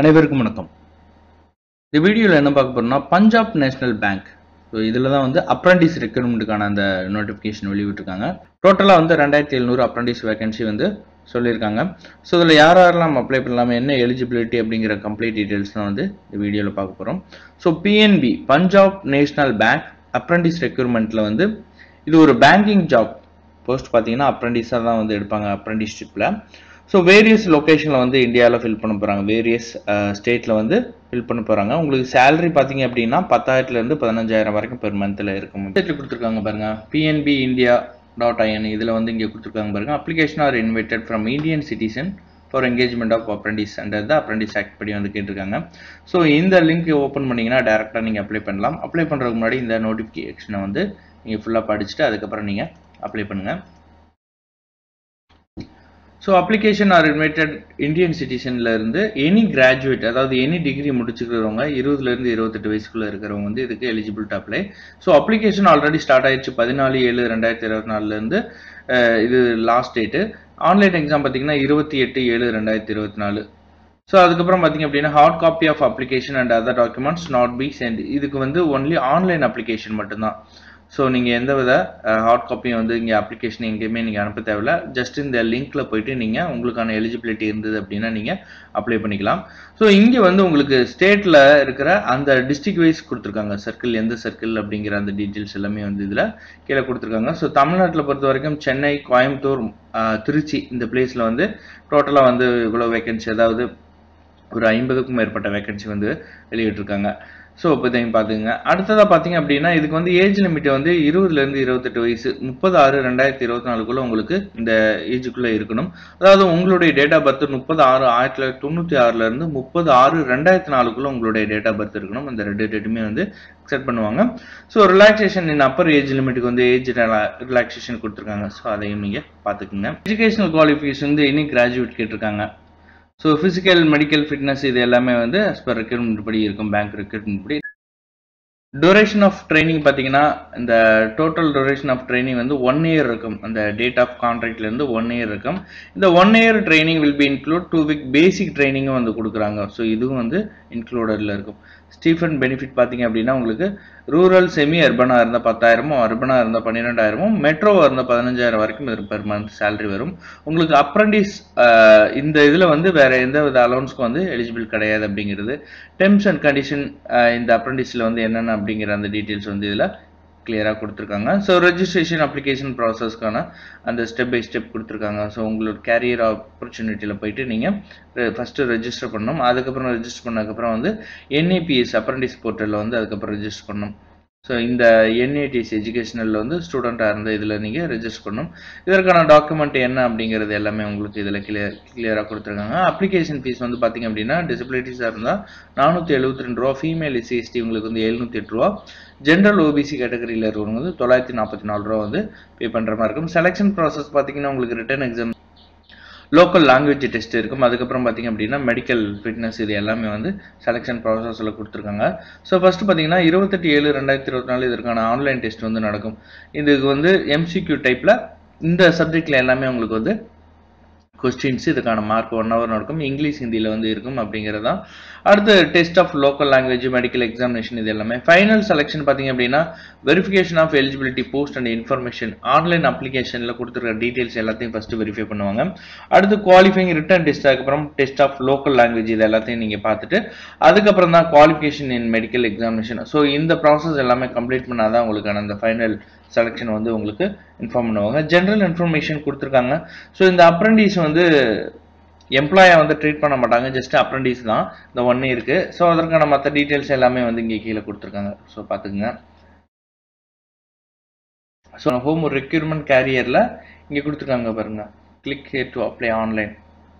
அனைவருக்கும் வணக்கம் இந்த வீடியோவில் என்ன பார்க்க போறோம்னா பஞ்சாப் நேஷனல் பேங்க் ஸோ இதில் தான் வந்து அப்ரண்டிஸ் ரெக்ரூட்மெண்ட்டுக்கான அந்த நோட்டிஃபிகேஷன் வெளியிட்டிருக்காங்க டோட்டலாக வந்து ரெண்டாயிரத்தி எழுநூறு அப்ரண்டிஸ் வேகன்சி வந்து சொல்லியிருக்காங்க ஸோ இதில் யார் யாரெல்லாம் அப்ளை பண்ணலாமா என்ன எலிஜிபிலிட்டி அப்படிங்கிற கம்ப்ளீட் டீட்டெயில்ஸ் தான் வந்து இந்த வீடியோவில் பார்க்க போகிறோம் so PNB Punjab national bank apprentice ரெக்ரூட்மெண்ட்டில் வந்து இது ஒரு பேங்கிங் ஜாப் போஸ்ட் பார்த்தீங்கன்னா அப்ரண்டிஸாக தான் வந்து எடுப்பாங்க அப்ரண்டிஸ்ஷிப்பில் ஸோ வேரியஸ் லொக்கேஷனில் வந்து இந்தியாவில் ஃபில் பண்ண போகிறாங்க வேரியஸ் ஸ்டேட்டில் வந்து ஃபில் பண்ண போகிறாங்க உங்களுக்கு சேலரி பார்த்தீங்க அப்படின்னா பத்தாயிரத்துலேருந்து பதினஞ்சாயிரம் வரைக்கும் பெர் மந்தில் இருக்கும் வெப்சைட்டில் கொடுத்துருக்காங்க பாருங்க பிஎன்பி இந்தியா டாட் ஐஎன் இதில் வந்து இங்கே கொடுத்துருக்காங்க பாருங்க application are invited from Indian citizen for engagement of apprentice under the apprentice act படி வந்து கேட்டிருக்காங்க ஸோ இந்த லிங்க் ஓப்பன் பண்ணிங்கன்னா டேரெக்டாக நீங்கள் அப்ளை பண்ணலாம் அப்ளை பண்ணுறதுக்கு முன்னாடி இந்த நோட்டிஃபிகேஷனை வந்து நீங்கள் ஃபுல்லாக படிச்சுட்டு அதுக்கப்புறம் நீங்கள் அப்ளை பண்ணுங்கள் so application are invited Indian சிட்டிசன்ல இருந்து எனி கிராஜுவேட் அதாவது எனி டிகிரி முடிச்சுக்கிறவங்க இருபதுலேருந்து இருபத்தெட்டு வயசுக்குள்ள இருக்கிறவங்க வந்து இதுக்கு eligible to apply so application already start ஆயிடுச்சு பதினாலு ஏழு ரெண்டாயிரத்தி இருபத்தி நாலுலேருந்து இது லாஸ்ட் டேட்டு ஆன்லைன் எக்ஸாம் பார்த்தீங்கன்னா இருபத்தி எட்டு ஏழு ரெண்டாயிரத்தி இருபத்தி நாலு ஸோ அதுக்கப்புறம் பார்த்தீங்க அப்படின்னா hard copy of application and other documents not be sent இதுக்கு வந்து ஒன்லி ஆன்லைன் அப்ளிகேஷன் மட்டும்தான் ஸோ நீங்கள் எந்த வித ஹார்ட் காப்பியும் வந்து இங்கே அப்ளிகேஷன் எங்கேயுமே நீங்கள் அனுப்ப தேவையில்ல ஜஸ்ட் இந்த லிங்க்கில் போயிட்டு நீங்கள் உங்களுக்கான எலிஜிபிலிட்டி இருந்தது அப்படின்னா நீங்கள் அப்ளை பண்ணிக்கலாம் ஸோ இங்கே வந்து உங்களுக்கு ஸ்டேட்டில் இருக்கிற அந்த டிஸ்ட்ரிக்ட் வைஸ் கொடுத்துருக்காங்க சர்க்கிள் எந்த சர்க்கிள் அப்படிங்கிற அந்த டீட்டெயில்ஸ் எல்லாமே வந்து இதில் கீழே கொடுத்துருக்காங்க ஸோ தமிழ்நாட்டில் பொறுத்த வரைக்கும் சென்னை கோயம்புத்தூர் திருச்சி இந்த பிளேஸில் வந்து டோட்டலாக வந்து இவ்வளோ வேகன்சி அதாவது ஒரு ஐம்பதுக்கும் மேற்பட்ட வேகன்சி வந்து வெளியிட்டிருக்காங்க ஸோ இப்போ இதையும் பார்த்துங்க அடுத்ததாக பார்த்தீங்க அப்படின்னா இதுக்கு வந்து ஏஜ் லிமிட் வந்து இருபதுலேருந்து இருபத்தெட்டு வயசு முப்பது ஆறு ரெண்டாயிரத்தி இருபத்தி நாலுக்குள்ளே உங்களுக்கு இந்த ஏஜுக்குள்ளே இருக்கணும் அதாவது உங்களுடைய டேட் ஆஃப் பர்த் முப்பது ஆறு ஆயிரத்தி தொள்ளாயிரத்தி தொண்ணூற்றி ஆறுலேருந்து முப்பது ஆறு ரெண்டாயிரத்தி நாலுக்குள்ளே உங்களுடைய டேட் ஆஃப் பர்த் இருக்கணும் இந்த ரெண்டு டேட்டுமே வந்து அக்செப்ட் பண்ணுவாங்க so relaxation in upper age லிமிட்டுக்கு வந்து ஏஜ் ரிலாக்ஸேஷன் கொடுத்துருக்காங்க ஸோ அதையும் நீங்கள் பார்த்துக்குங்க எஜுகேஷனல் குவாலிஃபிகேஷன் வந்து இனி கிராஜுவேட் கேட்டிருக்காங்க ஸோ ஃபிசிக்கல் மெடிக்கல் ஃபிட்னஸ் இது எல்லாமே வந்து அஸ் பர் ரெக்ரூட்மெண்ட் படி இருக்கும் பேங்க் ரெக்ரூட்மெண்ட் படி டூரேஷன் ஆஃப் ட்ரைனிங் பார்த்தீங்கன்னா இந்த டோட்டல் டூரேஷன் ஆஃப் ட்ரைனிங் வந்து ஒன் இயர் இருக்கும் அந்த டேட் ஆஃப் கான்ட்ராக்ட்லேருந்து ஒன் இயர் இருக்கும் இந்த one year training will be include two week basic ட்ரைனிங்கும் வந்து கொடுக்குறாங்க ஸோ இதுவும் வந்து இன்க்ளூடடில் இருக்கும் ஸ்டீஃபன் பெனிஃபிட் பார்த்தீங்க அப்படின்னா உங்களுக்கு ரூரல் செமி அர்பனாக இருந்தால் பத்தாயிரமும் அர்பனாக இருந்தால் பன்னிரெண்டாயிரமும் மெட்ரோவாக இருந்தால் பதினஞ்சாயிரம் வரைக்கும் இது பெர் மந்த் சேலரி வரும் உங்களுக்கு அப்ரண்டிஸ் இந்த இதில் வந்து வேற எந்த வித அலௌன்ஸ்க்கும் வந்து எலிஜிபிள் கிடையாது அப்படிங்கிறது டெர்ம்ஸ் அண்ட் கண்டிஷன் இந்த அப்ரண்டிஸில் வந்து என்னென்ன அப்படிங்கிற அந்த டீட்டெயில்ஸ் வந்து இதில் கிளியராக கொடுத்துருக்காங்க ஸோ ரெஜிஸ்ட்ரேஷன் அப்ளிகேஷன் ப்ராசஸ்க்கான அந்த ஸ்டெப் பை ஸ்டெப் கொடுத்துருக்காங்க ஸோ உங்களோட கேரியர் ஆப்பர்ச்சுனிட்டியில் போயிட்டு நீங்கள் ஃபஸ்ட்டு ரெஜிஸ்டர் பண்ணணும் அதுக்கப்புறம் ரெஜிஸ்டர் பண்ணதுக்கப்புறம் வந்து என்ஏபிஎஸ் அப்ரண்டிஸ் போர்ட்டலில் வந்து அதுக்கப்புறம் ரெஜிஸ்டர் பண்ணணும் ஸோ இந்த என்ஏடிஎஸ் எஜுகேஷனலில் வந்து ஸ்டூடெண்ட்டாக இருந்த இதில் நீங்கள் ரெஜிஸ்டர் பண்ணணும் இதற்கான டாக்குமெண்ட் என்ன அப்படிங்கிறது எல்லாமே உங்களுக்கு இதில் கிளியர் கிளியராக கொடுத்துருக்காங்க அப்ளிகேஷன் ஃபீஸ் வந்து பார்த்திங்க அப்படின்னா டிசபிலிட்டிஸாக இருந்தால் நானூற்றி எழுபத்தி ரெண்டு ரூபா ஃபீமேல் எஸ்சி எஸ்டி உங்களுக்கு வந்து எழுநூற்றி எட்டு ரூபா ஜென்ரல் ஓபிசி கேட்டகரியில் இருக்கிறவங்க வந்து தொள்ளாயிரத்தி நாற்பத்தி நாலு ரூபா வந்து பே பண்ணுற மாதிரி இருக்கும் செலெக்ஷன் ப்ராசஸ் பார்த்தீங்கன்னா உங்களுக்கு written exam local language test இருக்கும் அதுக்கப்புறம் பார்த்தீங்க அப்படின்னா மெடிக்கல் ஃபிட்னஸ் இது எல்லாமே வந்து செலெக்ஷன் ப்ராசஸில் கொடுத்துருக்காங்க ஸோ ஃபஸ்ட்டு பார்த்தீங்கன்னா இருபத்தெட்டு ஏழு ரெண்டாயிரத்தி இருபத்தி நாலு இதற்கான ஆன்லைன் டெஸ்ட் வந்து நடக்கும் இதுக்கு வந்து எம்சிக்யூ டைப்பில் இந்த சப்ஜெக்டில் எல்லாமே உங்களுக்கு வந்து கொஸ்டின்ஸ் இதுக்கான மார்க் ஒன் ஹவர் நடக்கும் இங்கிலீஷ் ஹிந்தியில் வந்து இருக்கும் அப்படிங்கிறது தான் அடுத்து test of local language medical examination இது எல்லாமே ஃபைனல் செலெக்ஷன் பார்த்தீங்க அப்படின்னா verification of eligibility post and information online அப்ளிகேஷனில் கொடுத்துருக்க டீட்டெயில்ஸ் எல்லாத்தையும் ஃபஸ்ட்டு வெரிஃபை பண்ணுவாங்க அடுத்து குவாலிஃபைங் ரிட்டன் டெஸ்ட் அதுக்கப்புறம் டெஸ்ட் ஆஃப் லோக்கல் லாங்குவேஜ் இது எல்லாத்தையும் நீங்கள் பார்த்துட்டு அதுக்கப்புறம் தான் qualification in medical examination so இந்த ப்ராசஸ் எல்லாமே கம்ப்ளீட் பண்ணால் தான் உங்களுக்கான அந்த ஃபைனல் செலெக்ஷன் வந்து உங்களுக்கு இன்ஃபார்ம் பண்ணுவாங்க ஜென்ரல் இன்ஃபர்மேஷன் கொடுத்துருக்காங்க ஸோ இந்த அப்ரண்டிஸ் வந்து எம்ப்ளாயை வந்து ட்ரீட் பண்ண மாட்டாங்க ஜஸ்ட் அப்ரண்டிஸ் தான் இந்த ஒன் இயருக்கு ஸோ அதற்கான மற்ற டீட்டெயில்ஸ் எல்லாமே வந்து இங்கே கீழே கொடுத்துருக்காங்க ஸோ பார்த்துக்குங்க ஸோ ஹோம் ரெக்யூர்மெண்ட் கேரியரில் இங்கே கொடுத்துருக்காங்க பாருங்க click here to apply online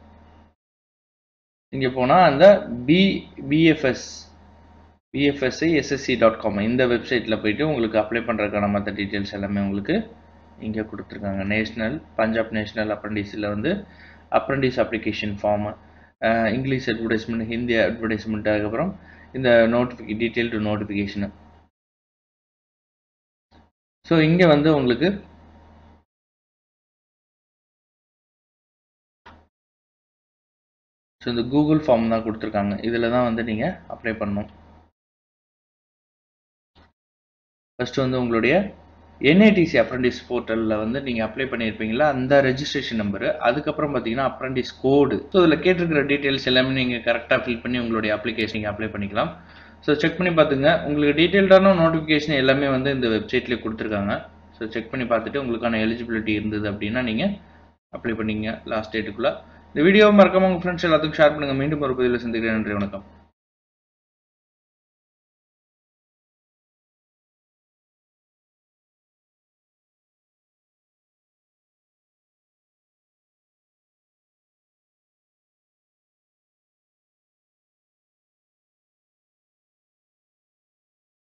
இங்கே போனால் அந்த B BFS BFSI SSC dot com இந்த வெப்சைட்டில் போயிட்டு உங்களுக்கு அப்ளை பண்ணுறதுக்கான மற்ற டீட்டெயில்ஸ் எல்லாமே உங்களுக்கு இங்கே கொடுத்துருக்காங்க நேஷ்னல் பஞ்சாப் நேஷ்னல் அப்ரண்டிஸில் வந்து apprentice application form English advertisement Hindi advertisement அதுக்கப்புறம் இந்த நோட்டிஃபிகே டீட்டெயில்டு நோட்டிஃபிகேஷனு ஸோ இங்கே வந்து உங்களுக்கு ஸோ இந்த கூகுள் ஃபார்ம் தான் கொடுத்துருக்காங்க இதில் தான் வந்து நீங்கள் அப்ளை பண்ணணும் ஃபஸ்ட்டு வந்து உங்களுடைய என்ஐடிசி அப்ரண்டிஸ் போர்ட்டலில் வந்து நீங்கள் அப்ளை பண்ணியிருப்பீங்களா அந்த ரெஜிஸ்ட்ரேஷன் நம்பரு அதுக்கப்புறம் பார்த்தீங்கன்னா அப்ரண்டிஸ் கோடு ஸோ இதில் கேட்டிருக்கிற டீட்டெயில்ஸ் எல்லாமே நீங்கள் கரெக்டாக ஃபில் பண்ணி உங்களுடைய அப்ளிகேஷன் நீங்கள் அப்ளை பண்ணிக்கலாம் ஸோ செக் பண்ணி பார்த்துங்க உங்களுக்கு டீட்டெயில்டான நோட்டிஃபிகேஷன் எல்லாமே வந்து இந்த வெப்சைட்லேயே கொடுத்துருக்காங்க ஸோ செக் பண்ணி பார்த்துட்டு உங்களுக்கான எலிஜிபிலிட்டி இருந்தது அப்படின்னா நீங்கள் அப்ளை பண்ணிங்க லாஸ்ட் டேட்டுக்குள்ளே இந்த வீடியோ மறக்காம உங்கள் ஃப்ரெண்ட்ஸ் எல்லாத்துக்கும் ஷேர் பண்ணுங்கள் மீண்டும் ஒரு பதிவில் சந்திக்கிறேன் நன்றி வணக்கம்